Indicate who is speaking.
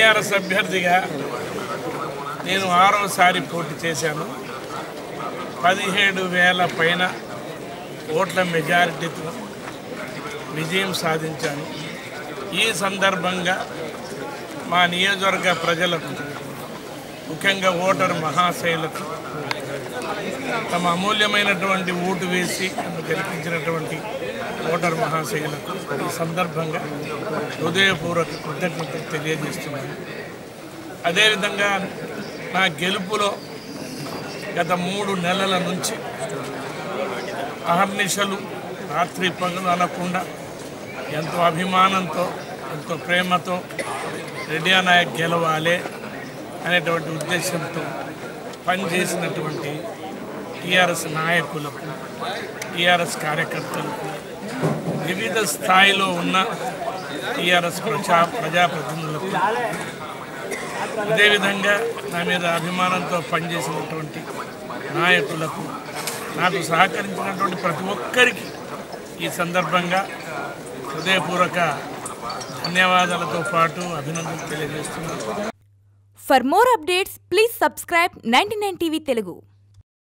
Speaker 1: TRS అభ్యర్థిగా నేను ఆరోసారి పోటీ చేశాను పదిహేడు వేల పైన ఓట్ల మెజారిటీతో విజయం సాధించాను ఈ సందర్భంగా మా నియోజకవర్గ ప్రజలకు ముఖ్యంగా ఓటరు మహాశైలకు తమ అమూల్యమైనటువంటి ఓటు వేసి నన్ను గెలిపించినటువంటి ఓటరు మహాశైలకు ఈ సందర్భంగా హృదయపూర్వక కృతజ్ఞతలు తెలియజేస్తున్నాను అదేవిధంగా నా గెలుపులో గత మూడు నెలల నుంచి అహర్నిశలు రాత్రి పగలు అనకుండా ఎంతో అభిమానంతో ఎంతో ప్రేమతో రెడ్డి నాయక్ గెలవాలి అనేటువంటి ఉద్దేశంతో పనిచేసినటువంటి టీఆర్ఎస్ నాయకులకు టీఆర్ఎస్ కార్యకర్తలకు వివిధ స్థాయిలో ఉన్న టీఆర్ఎస్ ప్రజా ప్రజాప్రతినిధులకు అదేవిధంగా నా మీద అభిమానంతో పనిచేసినటువంటి నాయకులకు నాకు సహకరించినటువంటి ప్రతి ఒక్కరికి ఈ సందర్భంగా హృదయపూర్వక ధన్యవాదాలతో పాటు అభినందనలు తెలియజేస్తున్నాను
Speaker 2: For more updates, please subscribe 99 TV Telugu.